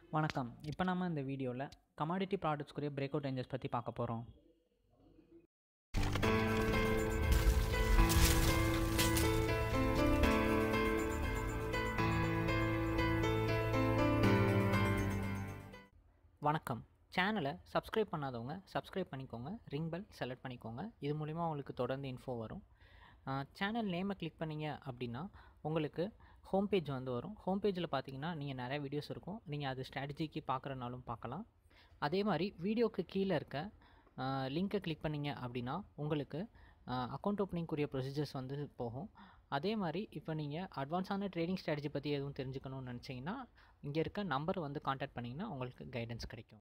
வணக்கம் இப்போ நம்ம இந்த வீடியோவில் கமாடிட்டி ப்ராடக்ட்ஸ்க்குரிய பிரேக் அவுட் ரேஞ்சஸ் பற்றி பார்க்க போகிறோம் வணக்கம் சேனலை சப்ஸ்கிரைப் பண்ணாதவங்க சப்ஸ்கிரைப் பண்ணிக்கோங்க ரிங் பெல் செலக்ட் பண்ணிக்கோங்க இது மூலிமா உங்களுக்கு தொடர்ந்து இன்ஃபோ வரும் சேனல் நேமை கிளிக் பண்ணீங்க அப்படின்னா உங்களுக்கு ஹோம் பேஜ் வந்து வரும் ஹோம் பேஜில் பார்த்தீங்கன்னா நீங்கள் நிறைய வீடியோஸ் இருக்கும் நீங்கள் அது ஸ்ட்ராட்டஜிக்கு பார்க்குறனாலும் பார்க்கலாம் அதே மாதிரி வீடியோக்கு கீழே இருக்க லிங்க்கை கிளிக் பண்ணீங்க அப்படின்னா உங்களுக்கு அக்கௌண்ட் ஓப்பனிங்குரிய ப்ரொசீஜர்ஸ் வந்து போகும் அதே மாதிரி இப்போ நீங்கள் அட்வான்ஸான ட்ரேடிங் ஸ்ட்ராட்டஜி பற்றி எதுவும் தெரிஞ்சுக்கணும்னு நினச்சிங்கன்னா இங்கே இருக்க நம்பர் வந்து காண்டாக்ட் பண்ணிங்கன்னா உங்களுக்கு கைடன்ஸ் கிடைக்கும்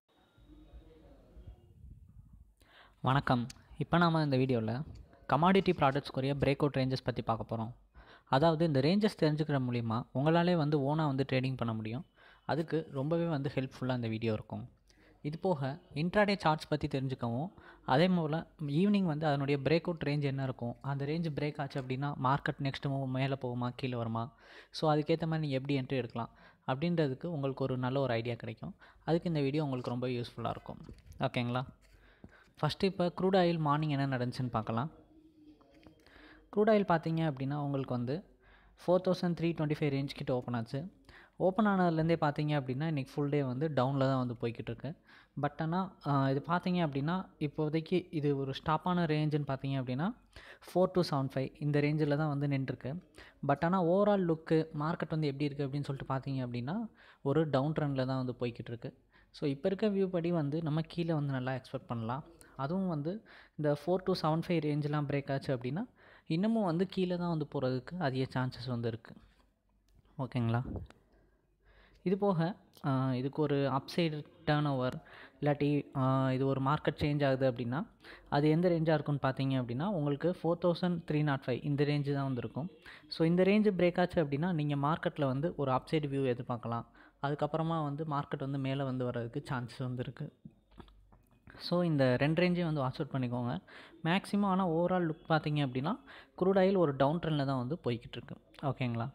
வணக்கம் இப்போ நாம் இந்த வீடியோவில் கமாடிட்டி ப்ராடக்ட்ஸ்க்குரிய பிரேக் அவுட் ரேஞ்சஸ் பற்றி பார்க்க போகிறோம் அதாவது இந்த ரேஞ்சஸ் தெரிஞ்சுக்கிற மூலிமா உங்களாலே வந்து ஓனாக வந்து ட்ரேடிங் பண்ண முடியும் அதுக்கு ரொம்பவே வந்து ஹெல்ப்ஃபுல்லாக இந்த வீடியோ இருக்கும் இது போக இன்ட்ராடே சார்ட்ஸ் பற்றி தெரிஞ்சுக்கவும் அதே போல் ஈவினிங் வந்து அதனுடைய பிரேக் அவுட் ரேஞ்ச் என்ன இருக்கும் அந்த ரேஞ்ச் பிரேக் ஆச்சு அப்படின்னா மார்க்கெட் நெக்ஸ்ட் மூவ் மேலே போகுமா கீழே வருமா ஸோ அதுக்கேற்ற மாதிரி நீங்கள் எப்படி என்ட்ரி எடுக்கலாம் அப்படின்றதுக்கு உங்களுக்கு ஒரு நல்ல ஒரு ஐடியா கிடைக்கும் அதுக்கு இந்த வீடியோ உங்களுக்கு ரொம்ப யூஸ்ஃபுல்லாக இருக்கும் ஓகேங்களா ஃபஸ்ட்டு இப்போ க்ரூட் ஆயில் மார்னிங் என்ன நடந்துச்சுன்னு பார்க்கலாம் க்ரூட் ஆயில் பார்த்தீங்க அப்படின்னா உங்களுக்கு வந்து four thousand three twenty five range கிட்ட ஓப்பன் ஆச்சு ஓப்பன் ஆனதுலேருந்தே பார்த்தீங்க அப்படின்னா இன்றைக்கி ஃபுல் டே வந்து டவுனில் தான் வந்து போய்கிட்டு இருக்கு பட் ஆனால் இது பார்த்தீங்க அப்படின்னா இப்போதைக்கு இது ஒரு ஸ்டாப்பான ரேஞ்சுன்னு பார்த்தீங்க அப்படின்னா ஃபோர் டூ செவன் ஃபைவ் இந்த ரேஞ்சில் தான் வந்து நின்றுருக்கு பட் ஆனால் ஓவரால் லுக்கு மார்க்கெட் வந்து எப்படி இருக்குது அப்படின்னு சொல்லிட்டு பார்த்தீங்க அப்படின்னா ஒரு டவுன் ட்ரெண்டில் தான் வந்து போய்கிட்டு இருக்கு ஸோ இப்போ இருக்க வியூ படி வந்து நம்ம கீழே வந்து நல்லா எக்ஸ்பெக்ட் பண்ணலாம் அதுவும் வந்து இந்த ஃபோர் டூ செவன் ஃபைவ் ரேஞ்செலாம் பிரேக் ஆச்சு அப்படின்னா இன்னமும் வந்து கீழே தான் வந்து போகிறதுக்கு அதிக சான்சஸ் வந்து இருக்குது ஓகேங்களா இது போக இதுக்கு ஒரு அப்சைடு டேர்ன் ஓவர் இல்லாட்டி இது ஒரு மார்க்கெட் சேஞ்ச் ஆகுது அப்படின்னா அது எந்த ரேஞ்சாக இருக்குன்னு பார்த்தீங்க அப்படின்னா உங்களுக்கு four thousand three nought five இந்த ரேஞ்சு தான் வந்துருக்கும் ஸோ இந்த ரேஞ்சு பிரேக் ஆச்சு அப்படின்னா நீங்கள் மார்க்கெட்டில் வந்து ஒரு அப்சைடு வியூ எதிர்பார்க்கலாம் அதுக்கப்புறமா வந்து மார்க்கெட் வந்து மேலே வந்து வர்றதுக்கு சான்சஸ் வந்து இருக்குது ஸோ இந்த ரெண்டு ரேஞ்சையும் வந்து வாட்ச் அவுட் பண்ணிக்கோங்க மேக்ஸிமம் ஆனால் ஓவரால் லுக் பார்த்தீங்க அப்படின்னா குரூட் ஆயில் ஒரு டவுன் ட்ரெண்டில் தான் வந்து போய்கிட்டு இருக்கு ஓகேங்களா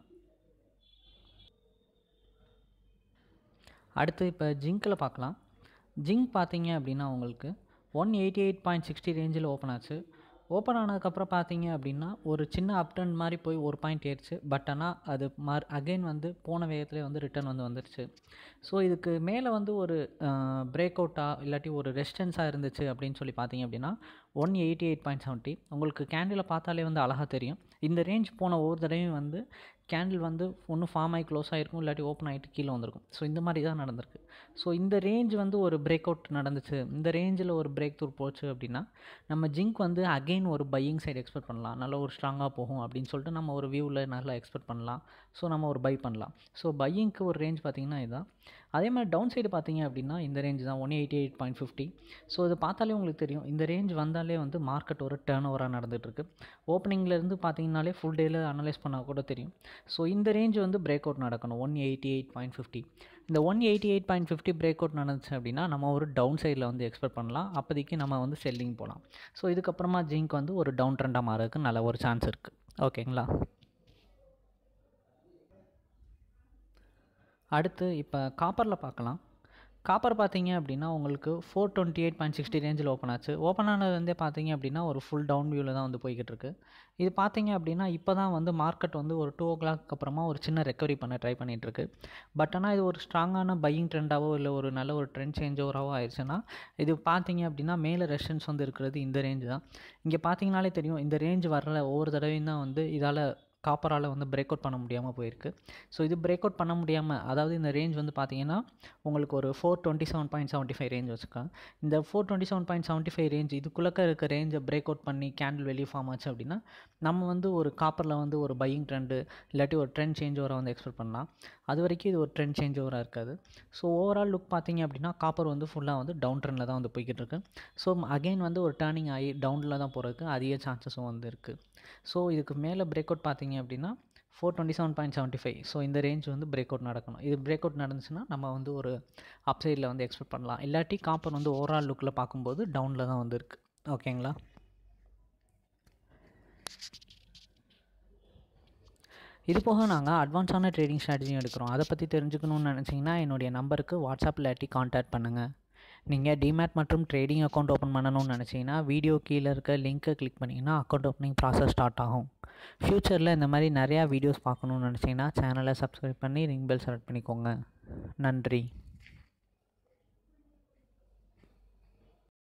அடுத்து இப்போ ஜிங்க்கில் பார்க்கலாம் ஜிங்க் பார்த்தீங்க அப்படின்னா உங்களுக்கு one eighty eight point sixty ரேஞ்சில் ஓப்பன் ஆச்சு ஓப்பன் ஆனதுக்கப்புறம் பார்த்தீங்க அப்படின்னா ஒரு சின்ன அப்டர்ன் மாதிரி போய் ஒரு பாயிண்ட் ஏறிச்சு பட் ஆனால் அது மார் அகைன் வந்து போன வேகத்துலேயே வந்து ரிட்டர்ன் வந்து வந்துருச்சு ஸோ இதுக்கு மேலே வந்து ஒரு பிரேக் அவுட்டாக இல்லாட்டி ஒரு ரெஸ்டன்ஸாக இருந்துச்சு அப்படின்னு சொல்லி பார்த்தீங்க அப்படின்னா one eighty eight point seventy உங்களுக்கு கேண்டில் பார்த்தாலே வந்து அழகாக தெரியும் இந்த ரேஞ்ச் போன ஒவ்வொரு தடவையும் வந்து கேண்டில் வந்து ஒன்று ஃபார்ம் ஆகி க்ளோஸ் ஆகிருக்கும் இல்லாட்டி ஓப்பன் ஆகிட்டு கீழே வந்திருக்கும் ஸோ இந்த மாதிரி தான் நடந்திருக்கு ஸோ இந்த ரேஞ்ச் வந்து ஒரு பிரேக் அவுட் நடந்துச்சு இந்த ரேஞ்சில் ஒரு பிரேக் த்ரூ போச்சு அப்படின்னா நம்ம ஜிங்க் வந்து அகெயின் ஒரு பையிங் சைடு எக்ஸ்பெக்ட் பண்ணலாம் நல்ல ஒரு ஸ்ட்ராங்காக போகும் அப்படின்னு சொல்லிட்டு நம்ம ஒரு வியூவில் நல்லா எக்ஸ்பெக்ட் பண்ணலாம் ஸோ நம்ம ஒரு பை பண்ணலாம் ஸோ பையிங்க்கு ஒரு ரேஞ்ச் பார்த்திங்கன்னா இதுதான் அதே மாதிரி டவுன் சைடு பார்த்தீங்க அப்படின்னா இந்த ரேஞ்ச் தான் one eighty eight point fifty so இது பார்த்தாலே உங்களுக்கு தெரியும் இந்த ரேஞ்ச் வந்தாலே வந்து மார்க்கெட் ஒரு டேர்ன் ஓவராக நடந்துகிட்ருக்கு ஓப்பனிங்லேருந்து பார்த்தீங்கனாலே ஃபுல் டேயில் அனலைஸ் பண்ணால் கூட தெரியும் ஸோ இந்த ரேஞ்ச் வந்து பிரேக் அவுட் நடக்கணும் one eighty eight point fifty இந்த one eighty eight point fifty break out நடந்துச்சு அப்படின்னா நம்ம ஒரு டவுன் சைடில் வந்து எக்ஸ்பெக்ட் பண்ணலாம் அப்போதைக்கு நம்ம வந்து செல்லிங் போகலாம் ஸோ இதுக்கப்புறமா ஜிங்க் வந்து ஒரு டவுன் ட்ரெண்டாக மாறதுக்கு நல்ல ஒரு சான்ஸ் இருக்குது ஓகேங்களா அடுத்து இப்போ காப்பரில் பார்க்கலாம் காப்பர் பார்த்தீங்க அப்படின்னா உங்களுக்கு four twenty eight point sixty ரேஞ்சில் ஓப்பன் ஆச்சு ஓப்பன் ஆனதுலேருந்தே பார்த்தீங்க அப்படின்னா ஒரு ஃபுல் டவுன் வியூவில் தான் வந்து போய்கிட்டு இருக்கு இது பார்த்தீங்க அப்படின்னா இப்போ தான் வந்து மார்க்கெட் வந்து ஒரு டூ ஓ கிளாக் அப்புறமா ஒரு சின்ன ரெக்கவரி பண்ண ட்ரை பண்ணிகிட்ருக்கு பட் ஆனால் இது ஒரு ஸ்ட்ராங்கான பையிங் ட்ரெண்டாவோ இல்லை ஒரு நல்ல ஒரு ட்ரெண்ட் சேஞ்ச் ஓவராகவோ ஆயிடுச்சுன்னா இது பார்த்தீங்க அப்படின்னா மேலே ரெஷன்ஸ் வந்து இருக்கிறது இந்த ரேஞ்சு தான் இங்கே பார்த்தீங்கனாலே தெரியும் இந்த ரேஞ்ச் வரல ஒவ்வொரு தடவையும் தான் வந்து இதால் காப்பரால் வந்து பிரேக் அவுட் பண்ண முடியாமல் போயிருக்கு ஸோ இது பிரேக் அவுட் பண்ண முடியாமல் அதாவது இந்த ரேஞ்ச் வந்து பார்த்தீங்கன்னா உங்களுக்கு ஒரு four twenty seven point seventy five range வச்சுருக்காங்க இந்த four twenty seven point seventy five range இதுக்குள்ளக்க இருக்க ரேஞ்சை பிரேக் அவுட் பண்ணி கேண்டில் வெளியே ஃபார்ம் ஆச்சு அப்படின்னா நம்ம வந்து ஒரு காப்பரில் வந்து ஒரு பையிங் ட்ரெண்டு இல்லாட்டி ஒரு ட்ரெண்ட் சேஞ்ச் ஓவராக வந்து எக்ஸ்பெக்ட் பண்ணலாம் அது வரைக்கும் இது ஒரு ட்ரெண்ட் சேஞ்ச் ஓவராக இருக்காது ஸோ ஓவரால் லுக் பார்த்தீங்க அப்படின்னா காப்பர் வந்து ஃபுல்லாக வந்து டவுன் ட்ரெண்டில் தான் வந்து போய்கிட்டு இருக்கு ஸோ அகெயின் வந்து ஒரு டேர்னிங் ஆகி டவுனில் தான் போகிறதுக்கு அதிக சான்சஸும் வந்து இருக்குது ஸோ இதுக்கு மேலே பிரேக் அவுட் பார்த்தீங்க அப்படின்னா four twenty seven point seventy five so இந்த ரேஞ்ச் வந்து பிரேக் அவுட் நடக்கணும் இது பிரேக் அவுட் நடந்துச்சுன்னா நம்ம வந்து ஒரு அப்சைடில் வந்து எக்ஸ்பெக்ட் பண்ணலாம் இல்லாட்டி காப்பர் வந்து ஓவரால் லுக்கில் பார்க்கும்போது டவுனில் தான் வந்து இருக்குது ஓகேங்களா இது போக நாங்கள் அட்வான்ஸான ட்ரேடிங் ஸ்ட்ராட்டஜியும் எடுக்கிறோம் அதை பற்றி தெரிஞ்சுக்கணுன்னு நினச்சிங்கன்னா என்னுடைய நம்பருக்கு வாட்ஸ்அப் இல்லாட்டி காண்டாக்ட் பண்ணுங்கள் நீங்கள் டிமேட் மற்றும் ட்ரேடிங் அக்கௌண்ட் ஓப்பன் பண்ணணும்னு நினச்சிங்கன்னா வீடியோ கீழே இருக்க லிங்க்கை கிளிக் பண்ணிங்கன்னா அக்கௌண்ட் ஓப்பனிங் ப்ராசஸ் ஸ்டார்ட் ஆகும் ஃப்யூச்சரில் இந்த மாதிரி நிறையா வீடியோஸ் பார்க்கணுன்னு நினச்சிங்கன்னா சேனலை சப்ஸ்கிரைப் பண்ணி ரிங் பெல் செலக்ட் பண்ணிக்கோங்க நன்றி